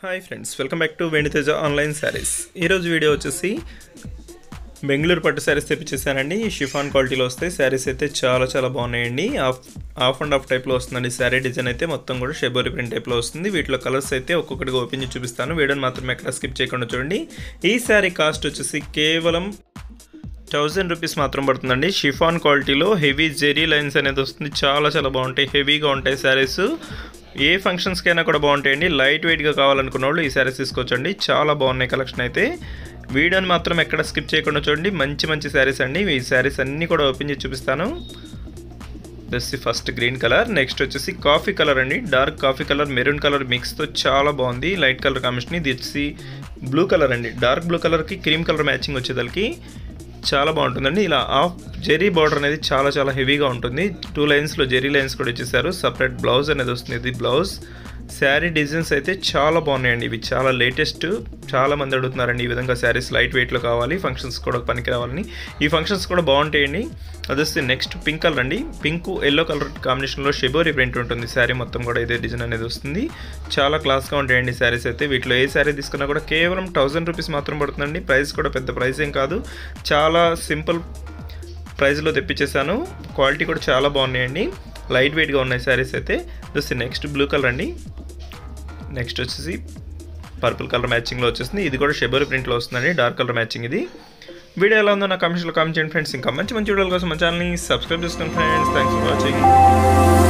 hi friends welcome back to Venuteja online saris ఈరోజు video వచ్చేసి బెంగళూరు పట్టు శారీస్ తెప్పించేసానండి ఈ షిఫాన్ క్వాలిటీలో వస్తాయి శారీస్ అయితే చాలా చాలా బాగున్నాయండి ఆఫ్ ఆఫ్ అండ్ ఆఫ్ టైప్లో వస్తుందండి శారీ డిజైన్ అయితే మొత్తం కూడా షెబోరి ప్రింట్ టైప్లో వస్తుంది వీటిలో కలర్స్ అయితే ఒక్కొక్కటిగా ఓపెన్ చేసి చూపిస్తాను వీడియోని మాత్రం ఎక్కడ స్కిప్ చేయకుండా చూడండి ఈ శారీ కాస్ట్ వచ్చేసి కేవలం థౌజండ్ రూపీస్ మాత్రం పడుతుందండి షిఫాన్ క్వాలిటీలో హెవీ జెరీ లైన్స్ అనేది వస్తుంది చాలా చాలా బాగుంటాయి హెవీగా ఉంటాయి శారీస్ ఏ ఫంక్షన్స్కైనా కూడా బాగుంటాయండి లైట్ వెయిట్గా కావాలనుకున్న వాళ్ళు ఈ శారీస్ తీసుకోవచ్చండి చాలా బాగున్నాయి కలెక్షన్ అయితే వీడియోని మాత్రం ఎక్కడ స్కిప్ చేయకుండా చూడండి మంచి మంచి శారీస్ అండి ఈ శారీస్ అన్నీ కూడా ఓపెన్ చేసి చూపిస్తాను దస్ ఫస్ట్ గ్రీన్ కలర్ నెక్స్ట్ వచ్చేసి కాఫీ కలర్ అండి dark coffee colour maroon colour మిక్స్తో చాలా బాగుంది లైట్ కలర్ కాంబినేషన్ ఇది వచ్చి బ్లూ కలర్ అండి డార్క్ బ్లూ కలర్కి క్రీమ్ కలర్ మ్యాచింగ్ వచ్చేదానికి చాలా బాగుంటుందండి ఇలా ఆఫ్ జెరీ బార్డర్ అనేది చాలా చాలా హెవీగా ఉంటుంది టూ లైన్స్లో జెరీ లైన్స్ కూడా ఇచ్చేసారు సపరేట్ బ్లౌజ్ అనేది వస్తుంది ఇది బ్లౌజ్ శారీ డిజైన్స్ అయితే చాలా బాగున్నాయండి ఇవి చాలా లేటెస్ట్ చాలా మంది అడుగుతున్నారండి ఈ విధంగా శారీస్ లైట్ వెయిట్లో కావాలి ఫంక్షన్స్ కూడా పనికి రావాలని ఈ ఫంక్షన్స్ కూడా బాగుంటాయండి అది వస్తే నెక్స్ట్ పింక్ కలర్ అండి పింక్ ఎల్లో కలర్ కాంబినేషన్లో షెబోరి ప్రింట్ ఉంటుంది శారీ మొత్తం కూడా ఇదే డిజైన్ అనేది వస్తుంది చాలా క్లాస్గా ఉంటాయండి శారీస్ అయితే వీటిలో ఏ శారీ తీసుకున్నా కూడా కేవలం థౌజండ్ రూపీస్ మాత్రం పడుతుందండి ప్రైస్ కూడా పెద్ద ప్రైస్ ఏం కాదు చాలా సింపుల్ ప్రైస్లో తెప్పించేసాను క్వాలిటీ కూడా చాలా బాగున్నాయండి లైట్ వెయిట్గా ఉన్నాయి శారీస్ అయితే చూస్తే నెక్స్ట్ బ్లూ కలర్ అండి నెక్స్ట్ వచ్చేసి పర్పుల్ కలర్ మ్యాచింగ్లో వచ్చేసింది ఇది కూడా షెబర్ ప్రింట్లో వస్తుందండి డార్క్ కలర్ మ్యాచింగ్ ఇది వీడియో ఎలా ఉందో నా కమెంట్స్లో కామెంట్ చేయండి ఫ్రెండ్స్ ఇంకా మంచి మంచి వీడియోల కోసం మన ఛానల్ని సబ్స్క్రైబ్ చేసుకోండి ఫ్రెండ్స్ థ్యాంక్స్ ఫర్ వాచింగ్